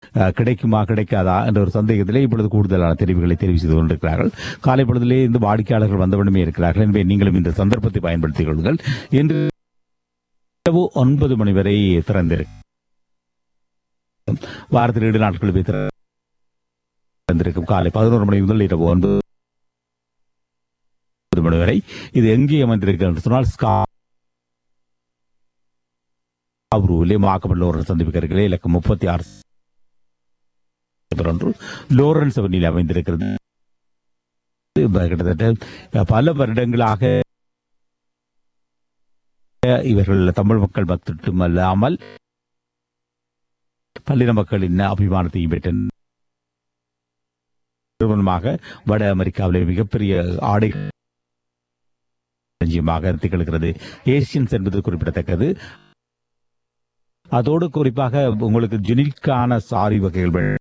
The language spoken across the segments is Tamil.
அஹ், கிடைக்குமா கிடைக்காதா என்ற ஒரு சந்தேகத்திலே இப்பொழுது கூடுதலான தெரிவுகளை தெரிவு செய்து கொண்டிருக்கிறார்கள் காலை பொழுதிலே இந்த வாடிக்கையாளர்கள் வந்தவண்ணமே இருக்கிறார்கள் எனவே நீங்களும் இந்த சந்தர்ப்பத்தை பயன்படுத்திக் கொள்ளுங்கள் இன்று இரவு ஒன்பது மணி வரை திறந்திருக்கும் வாரத்தில் ஏழு நாட்கள் போய் திறந்திருக்கும் காலை பதினோரு மணி முதல் இரவு ஒன்பது மணி வரை இது எங்கே அமைந்திருக்கிறது என்று சொன்னால் ஸ்காப்ரூவிலே மாக்கபல் லோரன்ஸ் சந்திப்பிக்கிறீர்களே இலக்கம் முப்பத்தி ஆறு ஒன்று லோரன்ஸ் அவனில் அமைந்திருக்கிறது இது கிட்டத்தட்ட பல வருடங்களாக இவர்கள் தமிழ் மக்கள் மட்டும் அல்லாமல் பல்லின மக்களின் அபிமானத்தையும் பெற்ற நிறுவனமாக வட அமெரிக்காவிலே மிகப்பெரிய ஆடை களஞ்சியமாக திகழ்கிறது ஏசியன்ஸ் என்பது குறிப்பிடத்தக்கது அதோடு குறிப்பாக உங்களுக்கு ஜுனிக்கான சாரி வகைகள் வே-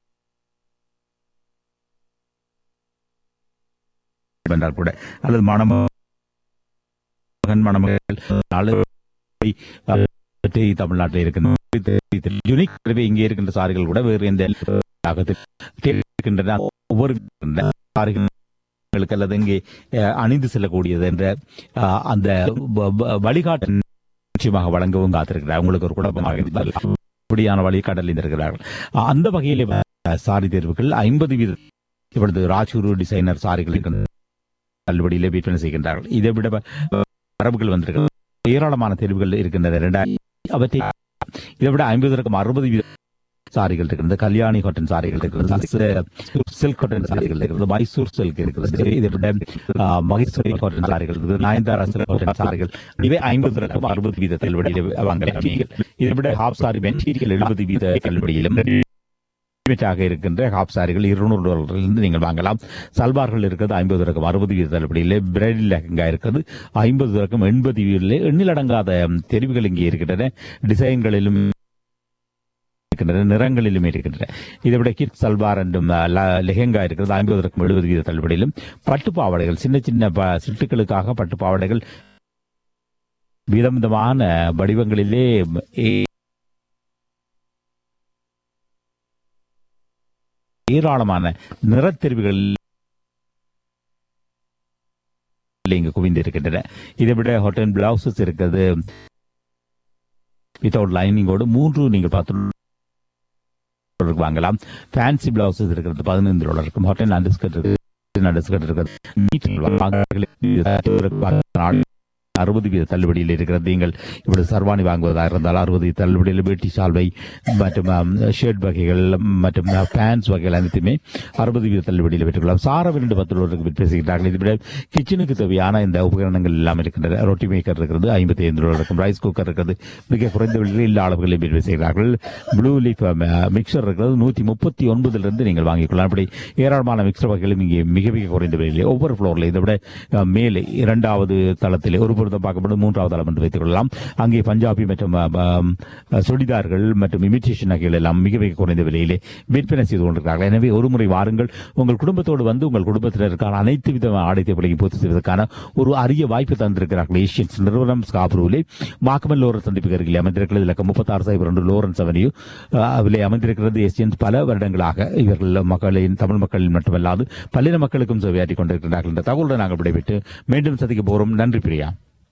என்றால் கூட அல்லது மணமகன் மணமகள் நாலு அஹ், தமிழ்நாட்டில் இருக்கின்ற யுனிக் எனவே இங்கே இருக்கின்ற சாரிகள் கூட வேறு எந்த தாக்கத்தில் இருக்கின்றன ஒவ்வொரு சாரிகளுக்கு அல்லது இங்கே அஹ், அணிந்து செல்லக்கூடியது என்ற அஹ், அந்த வ- வ- வழிகாட்டு நிச்சயமாக வழங்கவும் காத்திருக்கிறார் உங்களுக்கு ஒரு குழப்பமாக இருந்தால் அப்படியான வழிகாட்டல் இருக்கிறார்கள் அஹ், அந்த வகையிலே அஹ், சாரி தேர்வுகள் ஐம்பது வீத இப்பொழுது ராஜூரு டிசைனர் சாரிகள் இருக்கின்ற தள்ளுபடியிலே விற்பனை செய்கின்றார்கள் இதை விட அஹ், வரவுகள் வந்திருக்கிறது ஏராளமான தேர்வுகள் இருக்கின்றன இரண்டாயிரம் அவற்றை இதை விட ஐம்பதற்கும் அறுபது வீத சாரிகள் இருக்கிறது கல்யாணி காட்டன் சாரிகள் இருக்கிறது சில்க் காட்டன் சாரிகள் இருக்கிறது மைசூர் சில்க் இருக்கிறது இதை விட ஆ, மகேஸ்வரி காட்டன் சாரிகள் இருக்குது நயன்தாரா சில்க் காட்டன் சாரிகள் இவை ஐம்பதற்கும் அறுபது வீத தள்ளுபடியில் வாங்கலாம் நீங்கள் இதை விட ஹாப் சாரி மெட்டீரியல் எழுபது வீத தள்ளுபடியிலும் லிமிட்டாக இருக்கின்ற ஹாப் சாரிகள் இருநூறு டாலரிலிருந்து நீங்கள் வாங்கலாம் சல்வார்கள் இருக்கிறது ஐம்பது ரகம் அறுபது வீத தள்ளுபடியில் பிரைடல் லெஹங்கா இருக்கிறது ஐம்பது ரகம் எண்பது வீதியில் எண்ணில் அடங்காத தெரிவுகள் இங்கே இருக்கின்றன டிசைன்களிலும் இருக்கின்றன நிறங்களிலும் இருக்கின்றன இதை விட கிட் சல்வார் என்றும் அஹ், ல- லெஹெங்கா இருக்கிறது ஐம்பது ரகம் எழுபது வீத தள்ளுபடியிலும் பட்டு பாவாடைகள் சின்ன சின்ன ப- சிட்டுக்களுக்காக பட்டு பாவாடைகள் விதம் விதமான வடிவங்களிலே ஏ- ஏராளமான நிறத்தெரிவுகள் இங்கு குவிந்திருக்கின்றன இதை விட ஹோட்டல் பிளவுசஸ் இருக்கிறது வித்தவுட் லைனிங்கோடு மூன்று நீங்கள் பார்த்து டாலருக்கு வாங்கலாம் ஃபேன்சி பிளவுசஸ் இருக்கிறது பதினைந்து டாலர் இருக்கும் ஹோட்டல் அண்டர்ஸ்கர்ட் இருக்கு அண்டர்ஸ்கர்ட் இருக்கிறது மீட்டர் வாங்குவீர்கள். அறுபது வீத தள்ளுபடியில் இருக்கிறது நீங்கள் இப்படி சர்வாணி வாங்குவதாக இருந்தால் அறுபது வீத தள்ளுபடியில் வேட்டி சால்வை மற்றும் ஷர்ட் வகைகள் மற்றும் பேண்ட்ஸ் வகைகள் அனைத்துமே அறுபது வீத தள்ளுபடியில் பெற்றுக்கொள்ளலாம் சாரம் இரண்டு பத்து டாலருக்கு விற்பனை செய்கிறார்கள் இது விட கிச்சனுக்கு தேவையான இந்த உபகரணங்கள் எல்லாம் இருக்கின்றன ரொட்டி மேக்கர் இருக்கிறது ஐம்பத்தி ஐந்து டாலர் இருக்கும் ரைஸ் குக்கர் இருக்கிறது மிக குறைந்த விலையில் எல்லா அளவுகளையும் விற்பனை செய்கிறார்கள் ப்ளூ லீஃப் மிக்சர் இருக்கிறது நூற்றி முப்பத்தி ஒன்பதிலிருந்து நீங்கள் வாங்கிக் கொள்ளலாம் அப்படி ஏராளமான மிக்சர் வகைகளும் இங்கே மிக மிக குறைந்த விலையில் ஒவ்வொரு ஃப்ளோரில் இதை விட அஹ், மேலே இரண்டாவது தளத்திலே ஒரு பொருத்தம் பார்க்கப்படும் மூன்றாவது தளம் என்று வைத்துக் கொள்ளலாம் அங்கே பஞ்சாபி மற்றும் அஹ், அஹ், சுடிதார்கள் மற்றும் இமிட்டேஷன் நகைகள் எல்லாம் மிக மிக குறைந்த விலையிலே விற்பனை செய்து கொண்டிருக்கிறார்கள் எனவே ஒரு முறை வாருங்கள் உங்கள் குடும்பத்தோடு வந்து உங்கள் குடும்பத்தினருக்கான அனைத்து வித ஆடை தேவைகளையும் பூர்த்தி செய்வதற்கான ஒரு அரிய வாய்ப்பு தந்திருக்கிறார்கள் ஏஷியன்ஸ் நிறுவனம் ஸ்காப்ரூவிலே மாக்கமன் லோரன்ஸ் சந்திப்புக்கு அருகில் அமைந்திருக்கிறது இலக்கம் முப்பத்தாறு சைபர் ஒன்று லோரன்ஸ் அவென்யூ அஹ், அதிலே அமைந்திருக்கிறது ஏசியன்ஸ் பல வருடங்களாக இவர்கள் மக்களின் தமிழ் மக்களின் மட்டுமல்லாது பல்லின மக்களுக்கும் சேவையாற்றிக் கொண்டிருக்கிறார்கள் என்ற தகவலுடன் நாங்கள் விடைபெற்று மீண்டும் சந்திக்க போறோம் நன்றி பிரியா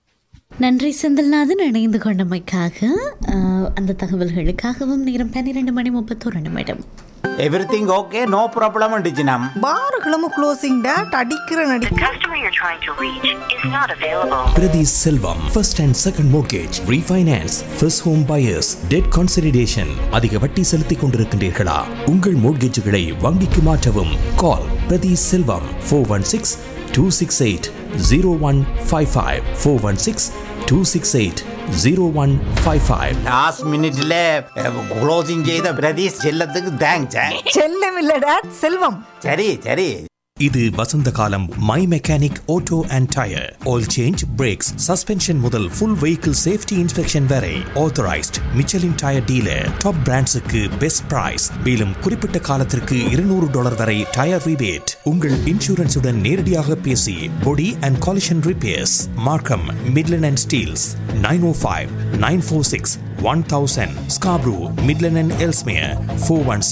நன்றி செந்தில்நாதன் இணைந்து கொண்டமைக்காக அஹ், அந்த தகவல்களுக்காகவும் நேரம் பன்னிரெண்டு மணி முப்பத்தோரு நிமிடம் எவ்ரிதிங் ஓகே நோ ப்ராப்ளம் டிஜினம் பாருகளும் க்ளோசிங் டேட் அடிக்கிற நடி The customer you're trying to reach is not available. Priti Selvam, first and second mortgage, refinance, first home buyers, debt consolidation. அதிக வட்டி செலுத்திக் கொண்டிருக்கின்றீர்களா உங்கள் மோட்கேஜுகளை வங்கிக்கு மாற்றவும் call Prathi Selvam four one six two six eight zero one five five four one six two six eight zero one five five last மினிட்ல க்ளோசிங் செய்த பிரதீஷ் செல்லத்துக்கு தேங்க்ஸ் செல்லம் இல்ல டேட் செல்வம் சரி சரி இது வசந்த காலம் my mechanic auto and tyre oil change brakes suspension முதல் ஃபுல் வெஹிக்கிள் சேஃப்டி இன்ஸ்பெக்ஷன் வரை authorised Michelin tyre dealer top பிராண்ட்ஸுக்கு பெஸ்ட் பிரைஸ் மேலும் குறிப்பிட்ட காலத்திற்கு இருநூறு டாலர் வரை டயர் ரிபேட் உங்கள் இன்சூரன்ஸுடன் நேரடியாக பேசி body and collision repairs Markham Midland and Steeles nine O five nine four six one thousand Scarborough Midland and Ellesmere four one